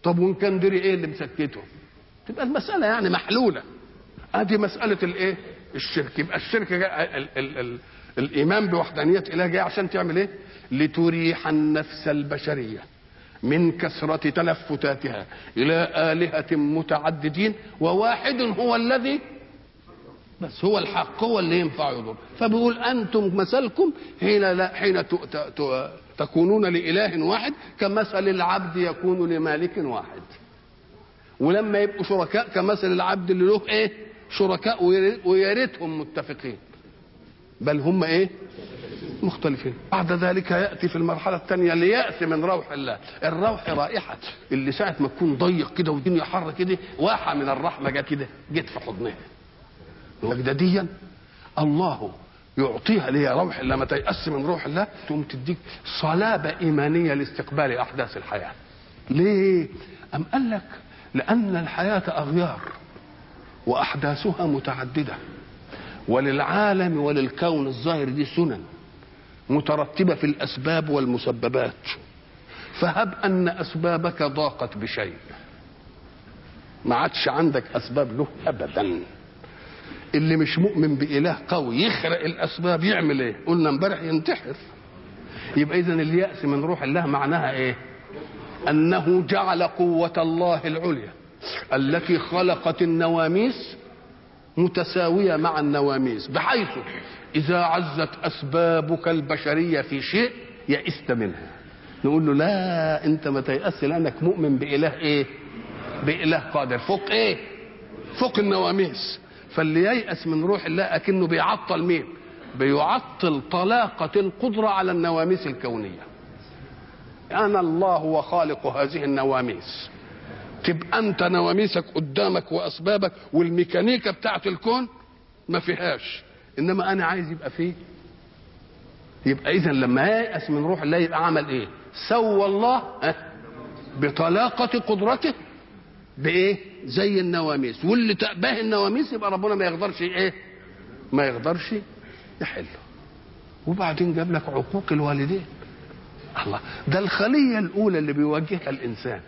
طب وان كان دري ايه اللي مسكته تبقى المساله يعني محلوله ادي مساله الايه الشرك يبقى الشرك جاء ال ال ال الايمان بوحدانيه اله جاي عشان تعمل ايه لتريح النفس البشريه من كثرة تلفتاتها إلى آلهة متعددين وواحد هو الذي بس هو الحق هو اللي ينفع يضر فبيقول أنتم مثلكم حين لا حين ت- ت- ت- تكونون لإله واحد كمثل العبد يكون لمالك واحد ولما يبقوا شركاء كمثل العبد اللي له ايه شركاء ويا- ويا ريتهم متفقين بل هم ايه مختلفين بعد ذلك ياتي في المرحله الثانيه لياتي من روح الله الروح رائحه اللي ساعه ما تكون ضيق كده والدنيا حر كده واحه من الرحمه جت كده جت في حضنها وجدديا الله يعطيها ليه روح لما تيأس من روح الله تقوم تديك صلابة إيمانية لاستقبال أحداث الحياة ليه؟ أم قال لك لأن الحياة أغيار وأحداثها متعددة وللعالم وللكون الظاهر دي سنن مترتبة في الأسباب والمسببات فهب أن أسبابك ضاقت بشيء ما عادش عندك أسباب له أبداً اللي مش مؤمن بإله قوي يخرق الأسباب يعمل إيه؟ قلنا امبارح ينتحر يبقى إذا اليأس من روح الله معناها إيه؟ أنه جعل قوة الله العليا التي خلقت النواميس متساوية مع النواميس بحيث إذا عزت أسبابك البشرية في شيء يئست منها نقول له لا أنت ما تيأس لأنك مؤمن بإله إيه؟ بإله قادر فوق إيه؟ فوق النواميس فاللي ييأس من روح الله أكنه بيعطل مين بيعطل طلاقة القدرة على النواميس الكونية أنا الله وخالق هذه النواميس تبقى أنت نواميسك قدامك وأسبابك والميكانيكا بتاعت الكون ما فيهاش إنما أنا عايز يبقى فيه يبقى إذا لما ييأس من روح الله يبقى عمل إيه سوى الله أه بطلاقة قدرته بايه زي النواميس واللي تأباه النواميس يبقى ربنا ما يقدرش ايه ما يقدرش يحله وبعدين جاب لك عقوق الوالدين الله ده الخلية الأولى اللي بيواجهها الإنسان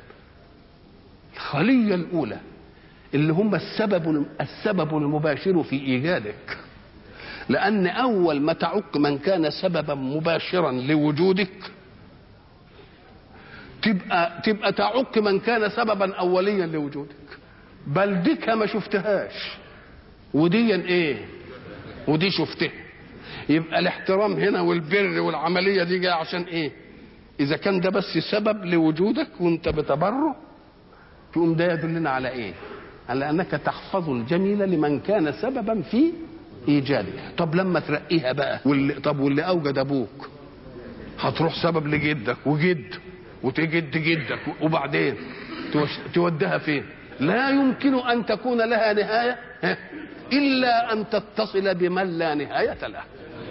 الخلية الأولى اللي هم السبب السبب المباشر في إيجادك لأن أول ما تعق من كان سببا مباشرا لوجودك تبقى تبقى تعق من كان سببا اوليا لوجودك بل ديك ما شفتهاش وديا ايه ودي شفتها يبقى الاحترام هنا والبر والعمليه دي جايه عشان ايه اذا كان ده بس سبب لوجودك وانت بتبره تقوم ده يدلنا على ايه على انك تحفظ الجميل لمن كان سببا في ايجاده طب لما ترقيها بقى واللي طب واللي اوجد ابوك هتروح سبب لجدك وجد وتجد جدك وبعدين توش- توديها فين لا يمكن ان تكون لها نهايه ها، الا ان تتصل بمن لا نهايه له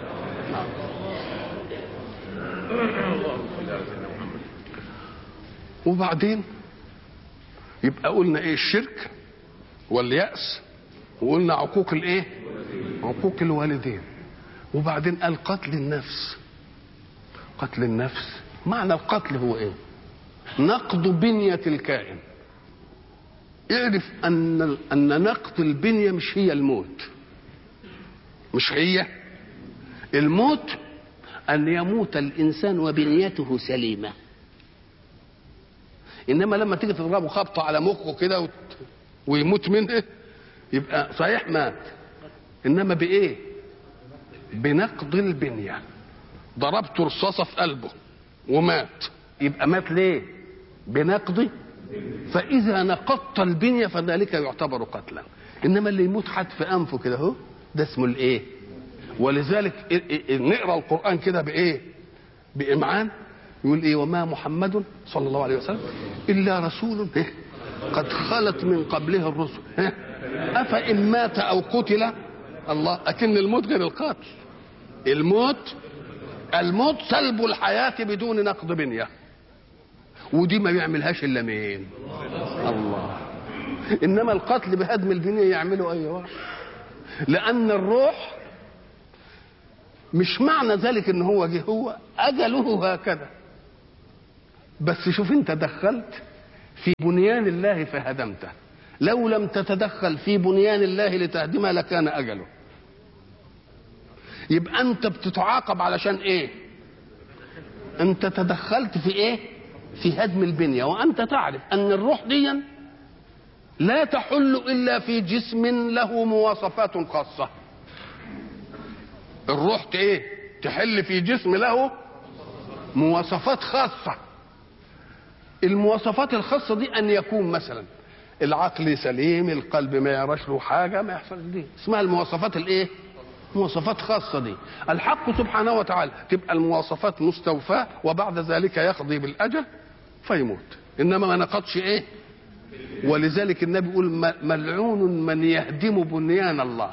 وبعدين يبقى قلنا ايه الشرك واليأس وقلنا عقوق الايه عقوق الوالدين وبعدين قال قتل النفس قتل النفس معنى القتل هو ايه نقض بنية الكائن اعرف ان ان نقض البنية مش هي الموت مش هي الموت ان يموت الانسان وبنيته سليمه انما لما تيجي تضربه خبطه على مخه كده وت... ويموت منه يبقى صحيح مات انما بايه بنقض البنيه ضربت رصاصه في قلبه ومات يبقى مات ليه بنقض فاذا نقضت البنيه فذلك يعتبر قتلا انما اللي يموت حد في انفه كده اهو ده اسمه الايه ولذلك ال- ال- نقرا القران كده بايه بامعان يقول ايه وما محمد صلى الله عليه وسلم الا رسول إيه؟ قد خلت من قبله الرسل إيه؟ افان مات او قتل الله اكن الموت غير القتل الموت الموت سلب الحياه بدون نقض بنيه ودي ما بيعملهاش الا مين الله انما القتل بهدم البنيه يعمله اي واحد لان الروح مش معنى ذلك ان هو جه هو اجله هكذا بس شوف انت دخلت في بنيان الله فهدمته لو لم تتدخل في بنيان الله لتهدمه لكان اجله يبقى انت بتتعاقب علشان ايه انت تدخلت في ايه في هدم البنيه وانت تعرف ان الروح دي لا تحل الا في جسم له مواصفات خاصه الروح ايه تحل في جسم له مواصفات خاصه المواصفات الخاصه دي ان يكون مثلا العقل سليم القلب ما يراش له حاجه ما يحصل دي اسمها المواصفات الايه مواصفات خاصة دي الحق سبحانه وتعالى تبقى المواصفات مستوفاة وبعد ذلك يقضي بالأجل فيموت إنما ما نقضش إيه ولذلك النبي يقول ملعون من يهدم بنيان الله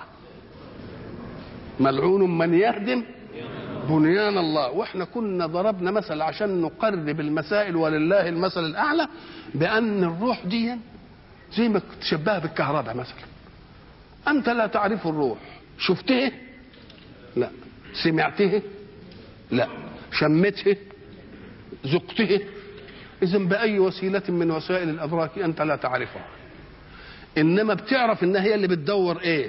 ملعون من يهدم بنيان الله واحنا كنا ضربنا مثل عشان نقرب المسائل ولله المثل الاعلى بان الروح دي زي ما تشبهها بالكهرباء مثلا انت لا تعرف الروح شفته لا سمعته لا شمته ذقته اذا باي وسيله من وسائل الادراك انت لا تعرفها انما بتعرف انها هي اللي بتدور ايه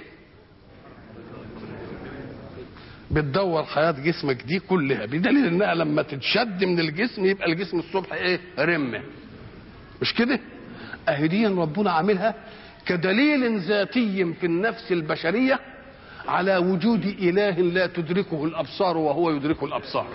بتدور حياه جسمك دي كلها بدليل انها لما تتشد من الجسم يبقى الجسم الصبح ايه رمه مش كده اهي دي ربنا عاملها كدليل ذاتي في النفس البشريه على وجود اله لا تدركه الابصار وهو يدرك الابصار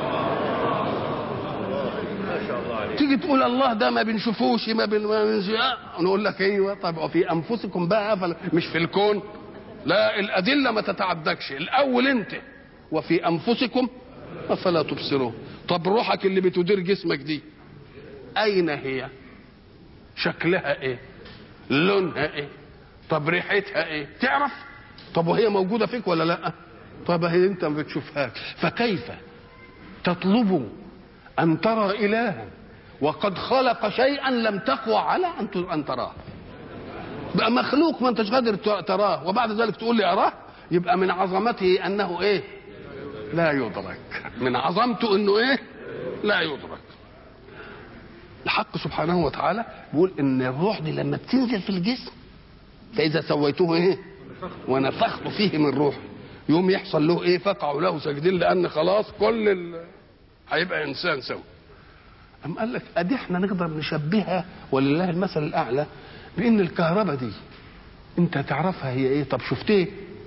تيجي تقول الله ده ما بنشوفوش ما بن ما بنش... نقول لك ايوه طب وفي انفسكم بقى فل... مش في الكون لا الادله ما تتعدكش الاول انت وفي انفسكم افلا تبصرون طب روحك اللي بتدير جسمك دي اين هي شكلها ايه لونها ايه طب ريحتها ايه تعرف طب وهي موجوده فيك ولا لا طب هي انت ما بتشوفهاش فكيف تطلب ان ترى الها وقد خلق شيئا لم تقوى على ان ان تراه بقى مخلوق ما انتش قادر تراه وبعد ذلك تقول لي اراه يبقى من عظمته انه ايه لا يدرك من عظمته انه ايه لا يدرك الحق سبحانه وتعالى بيقول ان الروح دي لما بتنزل في الجسم فاذا سويته ايه ونفخت فيه من روحي يوم يحصل له ايه فقعوا له ساجدين لان خلاص كل ال... هيبقى انسان سوي أم قال لك ادي احنا نقدر نشبهها ولله المثل الاعلى بان الكهرباء دي انت تعرفها هي ايه طب شفت ايه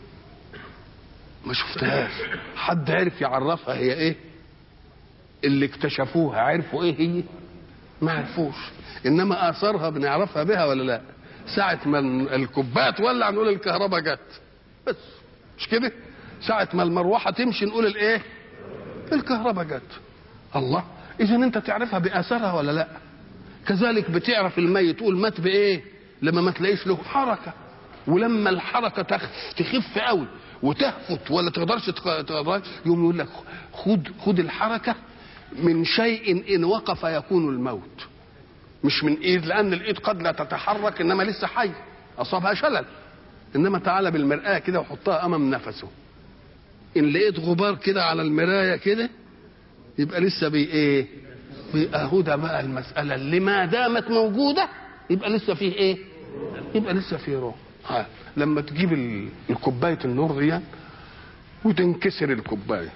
ما شفتهاش حد عرف يعرفها هي ايه اللي اكتشفوها عرفوا ايه هي ما عرفوش انما اثارها بنعرفها بها ولا لا ساعة ما الكوبايه تولع نقول الكهرباء جت بس مش كده ساعة ما المروحة تمشي نقول الايه الكهرباء جت الله اذا انت تعرفها باثرها ولا لا كذلك بتعرف الميت تقول مات بايه لما ما تلاقيش له حركه ولما الحركه تخف تخف قوي وتهفت ولا تقدرش تقدر يوم يقول لك خد خد الحركه من شيء ان وقف يكون الموت مش من ايد لان الايد قد لا تتحرك انما لسه حي اصابها شلل انما تعالى بالمرآة كده وحطها امام نفسه ان لقيت غبار كده على المراية كده يبقى لسه بي ايه اهو ده بقى المسألة اللي ما دامت موجودة يبقى لسه فيه ايه يبقى لسه فيه روح ها. لما تجيب الكوباية النور دي وتنكسر الكوباية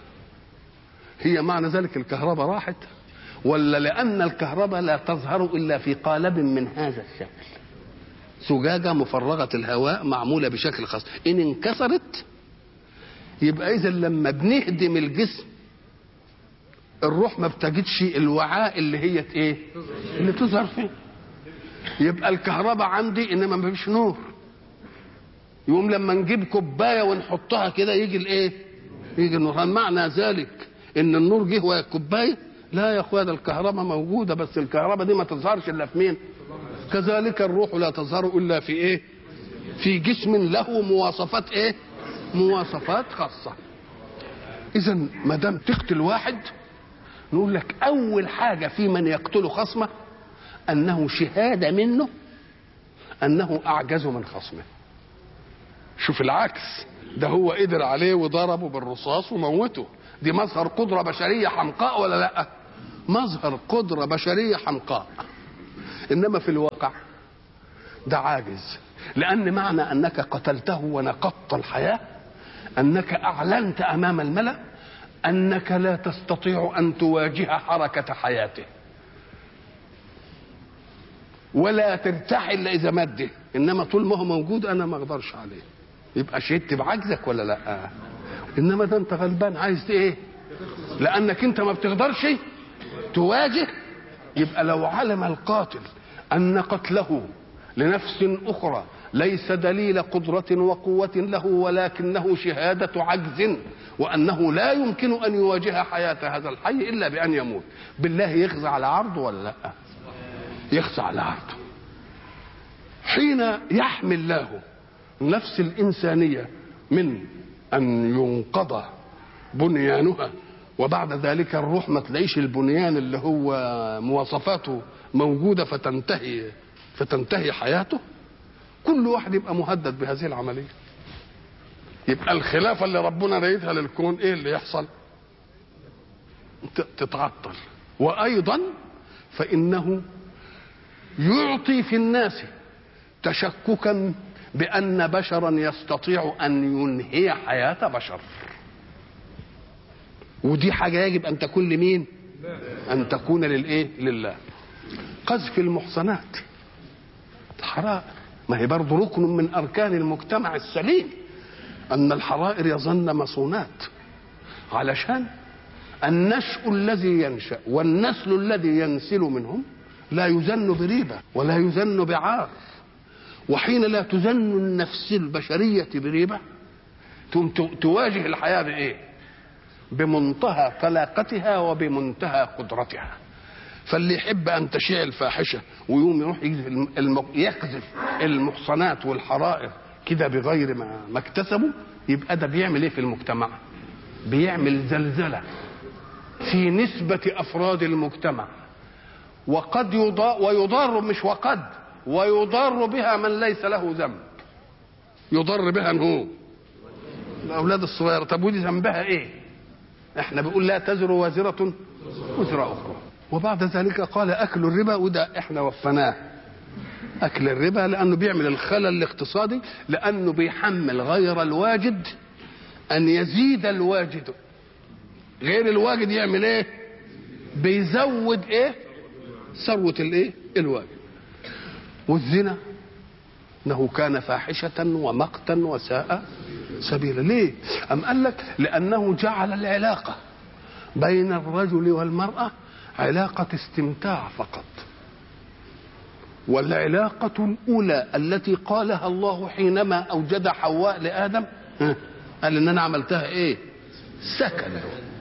هي معنى ذلك الكهرباء راحت ولا لأن الكهرباء لا تظهر إلا في قالب من هذا الشكل زجاجة مفرغة الهواء معمولة بشكل خاص إن انكسرت يبقى إذا لما بنهدم الجسم الروح ما بتجدش الوعاء اللي هي ايه اللي تظهر فيه يبقى الكهرباء عندي انما ما فيش نور يقوم لما نجيب كوبايه ونحطها كده يجي الايه يجي النور هل معنى ذلك ان النور جه وهي الكوبايه لا يا اخويا ده الكهرباء موجوده بس الكهرباء دي ما تظهرش الا في مين كذلك الروح لا تظهر الا في ايه في جسم له مواصفات ايه مواصفات خاصه اذا ما دام تقتل واحد نقول لك اول حاجه في من يقتل خصمه انه شهاده منه انه اعجز من خصمه شوف العكس ده هو قدر عليه وضربه بالرصاص وموته دي مظهر قدرة بشرية حمقاء ولا لا مظهر قدرة بشرية حمقاء انما في الواقع ده عاجز لان معنى انك قتلته ونقضت الحياه انك اعلنت امام الملا انك لا تستطيع ان تواجه حركه حياته ولا ترتاح الا اذا مده انما طول ما هو موجود انا ما اقدرش عليه يبقى شهدت بعجزك ولا لا انما ده انت غلبان عايز ايه لانك انت ما بتقدرش تواجه يبقى لو علم القاتل ان قتله لنفس اخرى ليس دليل قدرة وقوة له ولكنه شهادة عجز وأنه لا يمكن أن يواجه حياة هذا الحي إلا بأن يموت بالله يخزى على عرضه ولا لا يخزى على عرضه حين يحمي الله النفس الإنسانية من أن ينقض بنيانها وبعد ذلك الروح ما تلاقيش البنيان اللي هو مواصفاته موجودة فتنتهي فتنتهي حياته كل واحد يبقى مهدد بهذه العملية يبقى الخلافة اللي ربنا رايدها للكون ايه اللي يحصل تتعطل وايضا فانه يعطي في الناس تشككا بان بشرا يستطيع ان ينهي حياه بشر ودي حاجه يجب ان تكون لمين ان تكون للايه لله قذف المحصنات الحرائر ما هي برضه ركن من اركان المجتمع السليم ان الحرائر يظن مصونات علشان النشء الذي ينشا والنسل الذي ينسل منهم لا يزن بريبه ولا يزن بعار وحين لا تزن النفس البشريه بريبه تواجه الحياه بايه بمنتهى طلاقتها وبمنتهى قدرتها فاللي يحب ان تشيع الفاحشه ويقوم يروح يقذف المحصنات والحرائر كده بغير ما, ما اكتسبوا يبقى ده بيعمل ايه في المجتمع؟ بيعمل زلزله في نسبه افراد المجتمع وقد يضار ويضار مش وقد ويضار بها من ليس له ذنب يضر بها هو الاولاد الصغيره طب ودي ذنبها ايه؟ احنا بنقول لا تزر وازره وزر اخرى وبعد ذلك قال اكل الربا وده احنا وفناه اكل الربا لانه بيعمل الخلل الاقتصادي لانه بيحمل غير الواجد ان يزيد الواجد غير الواجد يعمل ايه بيزود ايه ثروه الايه الواجد والزنا انه كان فاحشه ومقتا وساء سبيلا ليه ام قال لك لانه جعل العلاقه بين الرجل والمراه علاقة استمتاع فقط والعلاقة الأولى التي قالها الله حينما أوجد حواء لآدم قال إن أنا عملتها إيه؟ سكن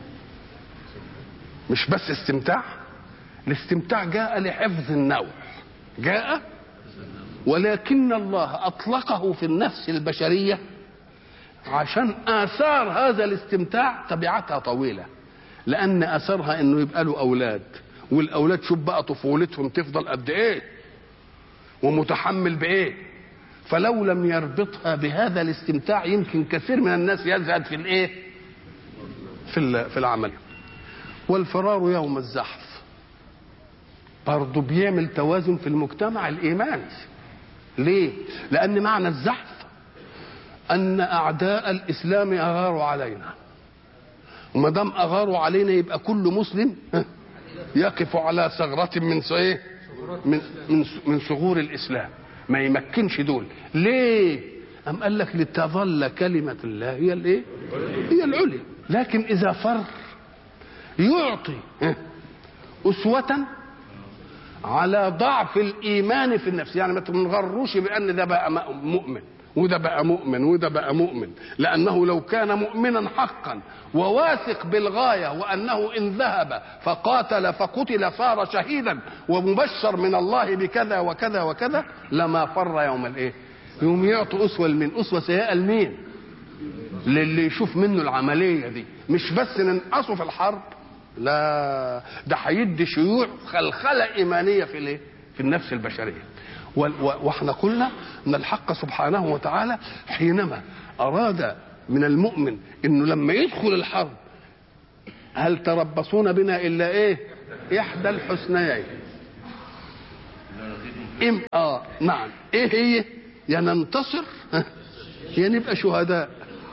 مش بس استمتاع الاستمتاع جاء لحفظ النوع جاء ولكن الله أطلقه في النفس البشرية عشان آثار هذا الاستمتاع طبيعتها طويله لان اثرها انه يبقى له اولاد والاولاد شوف بقى طفولتهم تفضل قد ايه ومتحمل بايه فلو لم يربطها بهذا الاستمتاع يمكن كثير من الناس يزهد في الايه في في العمل والفرار يوم الزحف برضه بيعمل توازن في المجتمع الايماني ليه لان معنى الزحف ان اعداء الاسلام اغاروا علينا وما دام اغاروا علينا يبقى كل مسلم يقف على ثغرة من ايه؟ من من من ثغور الاسلام ما يمكنش دول ليه؟ أم قال لك لتظل كلمة الله هي الايه؟ هي العليا لكن إذا فر يعطي أسوة على ضعف الإيمان في النفس يعني ما تنغروش بأن ده بقى مؤمن وده بقى مؤمن وده بقى مؤمن لأنه لو كان مؤمنا حقا وواثق بالغاية وأنه إن ذهب فقاتل فقتل صار شهيدا ومبشر من الله بكذا وكذا وكذا لما فر يوم الإيه يوم يعطوا أسوة لمين أسوة سيئة لمين للي يشوف منه العملية دي مش بس ننقصه في الحرب لا ده هيدي شيوع خلخلة إيمانية في الإيه في النفس البشرية واحنا قلنا ان الحق سبحانه وتعالى حينما اراد من المؤمن انه لما يدخل الحرب هل تربصون بنا الا ايه احدى الحسنيين إم اه نعم ايه هي يا ننتصر ها، يا نبقى شهداء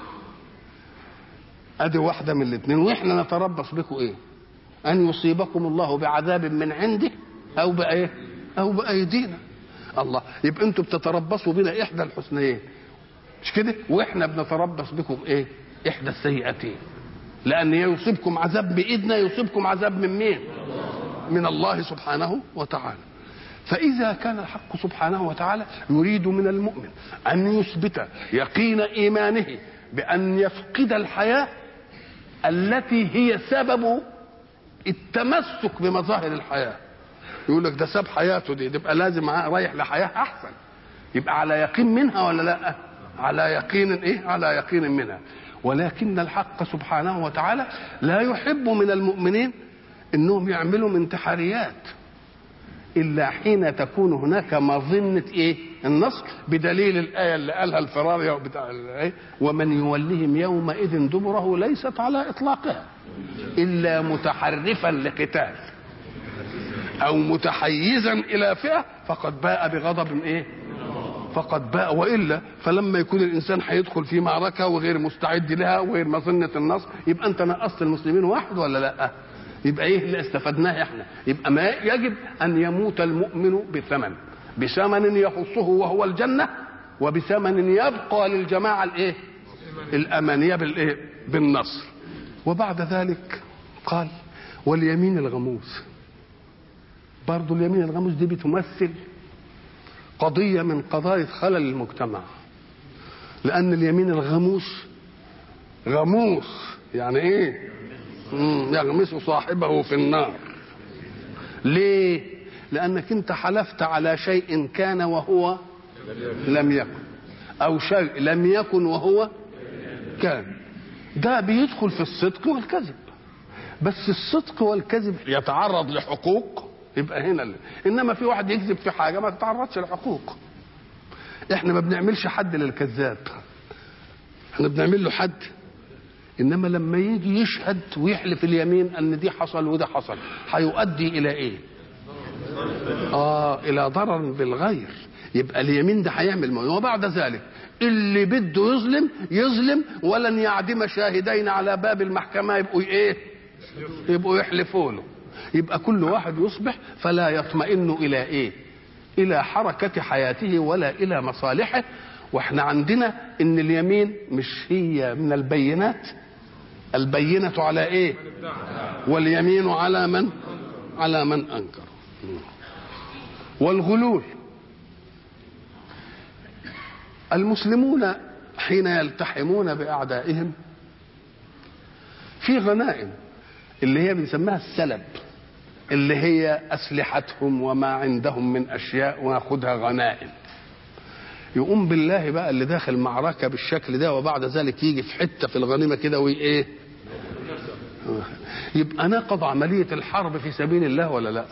ادي واحده من الاثنين واحنا نتربص بكم ايه ان يصيبكم الله بعذاب من عنده او بايه او بايدينا الله يبقى انتوا بتتربصوا بنا احدى الحسنيين مش كده واحنا بنتربص بكم ايه احدى السيئتين لان يصيبكم عذاب بايدنا يصيبكم عذاب من مين من الله سبحانه وتعالى فإذا كان الحق سبحانه وتعالى يريد من المؤمن أن يثبت يقين إيمانه بأن يفقد الحياة التي هي سبب التمسك بمظاهر الحياة يقول لك ده ساب حياته دي يبقى لازم رايح لحياة أحسن يبقى على يقين منها ولا لا على يقين إيه على يقين منها ولكن الحق سبحانه وتعالى لا يحب من المؤمنين انهم يعملوا انتحاريات الا حين تكون هناك مظنه ايه النصر بدليل الايه اللي قالها الفراري بتاع الايه ومن يولهم يومئذ دبره ليست على اطلاقها الا متحرفا لقتال او متحيزا الى فئه فقد باء بغضب ايه فقد باء والا فلما يكون الانسان هيدخل في معركه وغير مستعد لها وغير مظنه النصر يبقى انت نقصت المسلمين واحد ولا لا؟ يبقى ايه اللي استفدناه احنا يبقى ما يجب ان يموت المؤمن بثمن بثمن يخصه وهو الجنه وبثمن يبقى للجماعه الايه الامانيه بالايه بالنصر وبعد ذلك قال واليمين الغموس برضو اليمين الغموس دي بتمثل قضيه من قضايا خلل المجتمع لان اليمين الغموس غموس يعني ايه مم، يغمس صاحبه في النار ليه لانك انت حلفت على شيء كان وهو لم يكن او شيء لم يكن وهو كان ده بيدخل في الصدق والكذب بس الصدق والكذب يتعرض لحقوق يبقى هنا اللي. انما في واحد يكذب في حاجه ما تتعرضش لحقوق احنا ما بنعملش حد للكذاب احنا بنعمل له حد انما لما يجي يشهد ويحلف اليمين ان دي حصل وده حصل هيؤدي الى ايه اه الى ضرر بالغير يبقى اليمين ده هيعمل موضوع وبعد ذلك اللي بده يظلم يظلم ولن يعدم شاهدين على باب المحكمه يبقوا ايه يبقوا يحلفوا له يبقى كل واحد يصبح فلا يطمئن الى ايه الى حركه حياته ولا الى مصالحه واحنا عندنا ان اليمين مش هي من البينات البينة على ايه واليمين على من على من انكر والغلول المسلمون حين يلتحمون باعدائهم في غنائم اللي هي بنسميها السلب اللي هي اسلحتهم وما عندهم من اشياء وناخدها غنائم يقوم بالله بقى اللي داخل معركة بالشكل ده وبعد ذلك يجي في حتة في الغنيمة كده وإيه يبقى نقض عملية الحرب في سبيل الله ولا لا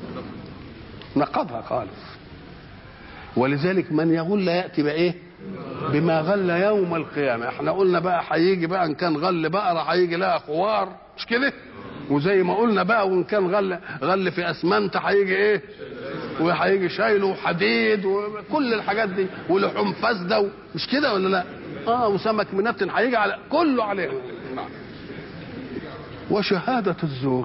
نقضها خالص ولذلك من يغل يأتي بإيه بما غل يوم القيامة احنا قلنا بقى هيجي بقى ان كان غل بقرة هيجي لها خوار مش كده وزي ما قلنا بقى وان كان غل غل في اسمنت هيجي ايه وهيجي شايله وحديد وكل الحاجات دي ولحوم فاسده مش كده ولا لا؟ اه وسمك منتن هيجي على كله عليه نعم. وشهادة الزور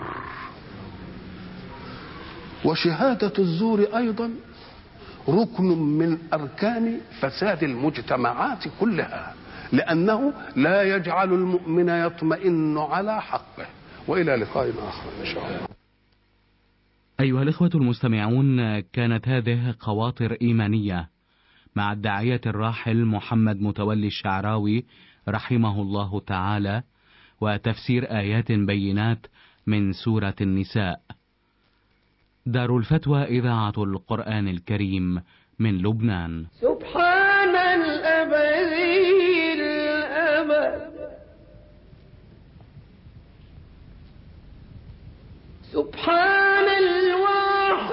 وشهادة الزور أيضا ركن من أركان فساد المجتمعات كلها لأنه لا يجعل المؤمن يطمئن على حقه وإلى لقاء آخر إن شاء الله أيها الإخوة المستمعون كانت هذه خواطر إيمانية مع الداعية الراحل محمد متولي الشعراوي رحمه الله تعالى وتفسير آيات بينات من سورة النساء. دار الفتوى إذاعة القرآن الكريم من لبنان. سبحان الأبدي الأبد سبحان